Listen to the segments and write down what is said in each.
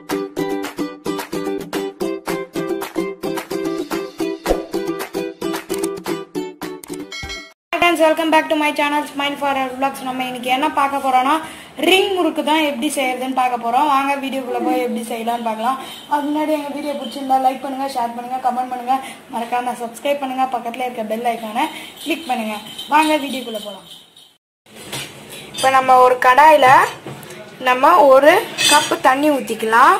friends welcome back to my channel smile for vlogs நம்ம இன்னைக்கு என்ன பார்க்க போறோம்னா ரிங் முறுக்கு தான் எப்படி செய்யறதுன்னு பார்க்க போறோம் வாங்க வீடியோக்குள்ள போய் எப்படி செய்யலாம்னு பார்க்கலாம் அது முன்னாடி எங்க வீடியோ பிடிச்சிருந்தா லைக் பண்ணுங்க ஷேர் பண்ணுங்க கமெண்ட் பண்ணுங்க மறக்காம சப்ஸ்கிரைப் பண்ணுங்க பக்கத்துல இருக்க பெல் ஐக்கானை கிளிக் பண்ணுங்க வாங்க வீடியோக்குள்ள போகலாம் இப்போ நம்ம ஒரு கடாயில நம்ம ஒரு கப்பு தண்ணி ஊற்றிக்கலாம்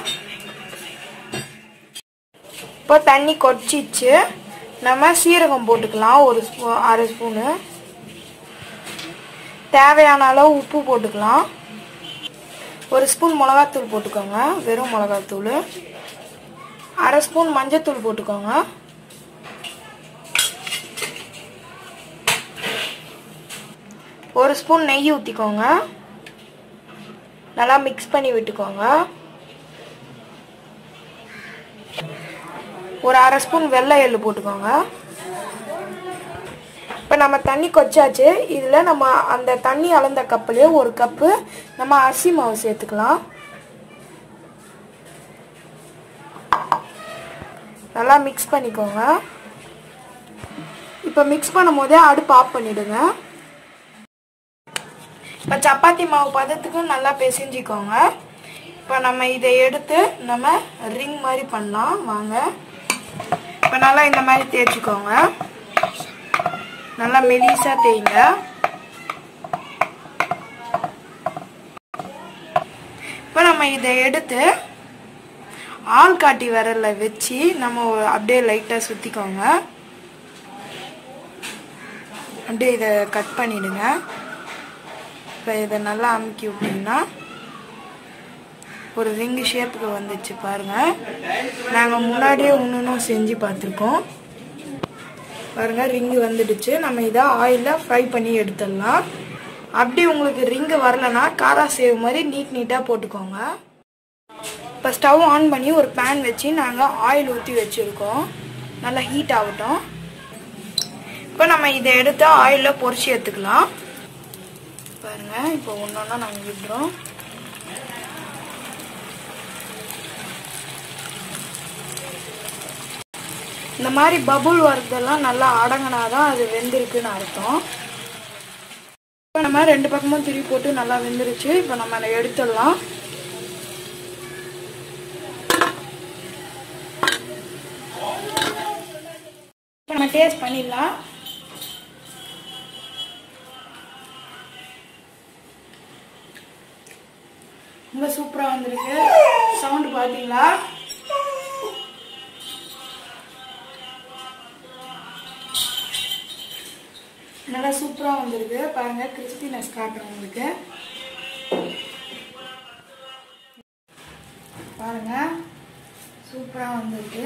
இப்போ தண்ணி கொச்சிச்சு நம்ம சீரகம் போட்டுக்கலாம் ஒரு ஸ்பூ அரை ஸ்பூனு தேவையான அளவு உப்பு போட்டுக்கலாம் ஒரு ஸ்பூன் மிளகாத்தூள் போட்டுக்கோங்க வெறும் மிளகாத்தூள் அரை ஸ்பூன் மஞ்சத்தூள் போட்டுக்கோங்க ஒரு ஸ்பூன் நெய் ஊற்றிக்கோங்க நல்லா மிக்ஸ் பண்ணி விட்டுக்கோங்க ஒரு அரை ஸ்பூன் வெள்ளை எள்ளு போட்டுக்கோங்க இப்போ நம்ம தண்ணி கொச்சாச்சு இதில் நம்ம அந்த தண்ணி அளந்த கப்புலேயே ஒரு கப்பு நம்ம அரிசி மாவு சேர்த்துக்கலாம் நல்லா மிக்ஸ் பண்ணிக்கோங்க இப்போ மிக்ஸ் பண்ணும் போதே அடுப்பு ஆஃப் பண்ணிவிடுங்க இப்போ சப்பாத்தி மாவு பதத்துக்கு நல்லா பிசைஞ்சிக்கோங்க இப்போ நம்ம இதை எடுத்து நம்ம ரிங் மாதிரி பண்ணலாம் வாங்க இப்போ நல்லா இந்த மாதிரி தேய்ச்சிக்கோங்க நல்லா மெலிசா தேய்ங்க இப்போ நம்ம இதை எடுத்து ஆள் காட்டி விரல்ல வச்சு நம்ம அப்படியே லைட்டாக சுற்றிக்கோங்க அப்படியே இதை கட் பண்ணிடுங்க இப்போ இதை நல்லா அமுக்கி விட்டிங்கன்னா ஒரு ரிங்கு ஷேப்புக்கு வந்துச்சு பாருங்க நாங்கள் முன்னாடியே ஒன்று செஞ்சு பார்த்துருக்கோம் பாருங்க ரிங்கு வந்துடுச்சு நம்ம இதை ஆயிலில் ஃப்ரை பண்ணி எடுத்துடலாம் அப்படி உங்களுக்கு ரிங்கு வரலனா காரா சேவ் மாதிரி நீட் நீட்டாக போட்டுக்கோங்க இப்போ ஸ்டவ் ஆன் பண்ணி ஒரு பேன் வச்சு நாங்கள் ஆயில் ஊற்றி வச்சுருக்கோம் நல்லா ஹீட் ஆகட்டும் இப்போ நம்ம இதை எடுத்து ஆயிலில் பொரிச்சு எடுத்துக்கலாம் பாருங்க இப்போ ஒன்று ஒன்றா நாங்கள் விடுறோம் இந்த மாதிரி பபுள் வரதெல்லாம் நல்லா அடங்கினாதான் அது வெந்திருக்குன்னு அர்த்தம் இப்போ நம்ம ரெண்டு பக்கமும் திருப்பி போட்டு நல்லா வெந்துருச்சு இப்போ நம்ம அதை எடுத்துடலாம் இப்போ நம்ம டேஸ்ட் பண்ணிடலாம் ரொம்ப சூப்பராக வந்திருக்கு சவுண்டு பார்த்தீங்களா நல்லா சூப்பராக வந்திருக்கு பாருங்க கிறிஸ்பினஸ் காட்டுறேன் உங்களுக்கு பாருங்க சூப்பராக வந்திருக்கு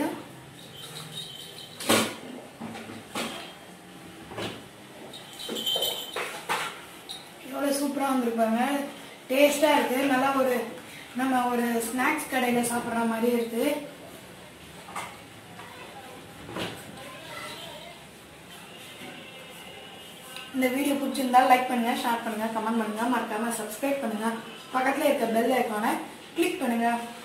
எவ்வளோ சூப்பராக வந்திருப்பாங்க டேஸ்ட்டாக இருக்குது நல்லா ஒரு நம்ம ஒரு ஸ்நாக்ஸ் கடையில் சாப்பிட்ற மாதிரி இருக்குது இந்த வீடியோ பிடிச்சிருந்தா லைக் பண்ணுங்க ஷேர் பண்ணுங்க கமெண்ட் பண்ணுங்க மறக்காம சப்ஸ்கிரைப் பண்ணுங்க பக்கத்துல இருக்க பெல் ஐக்கானை கிளிக் பண்ணுங்க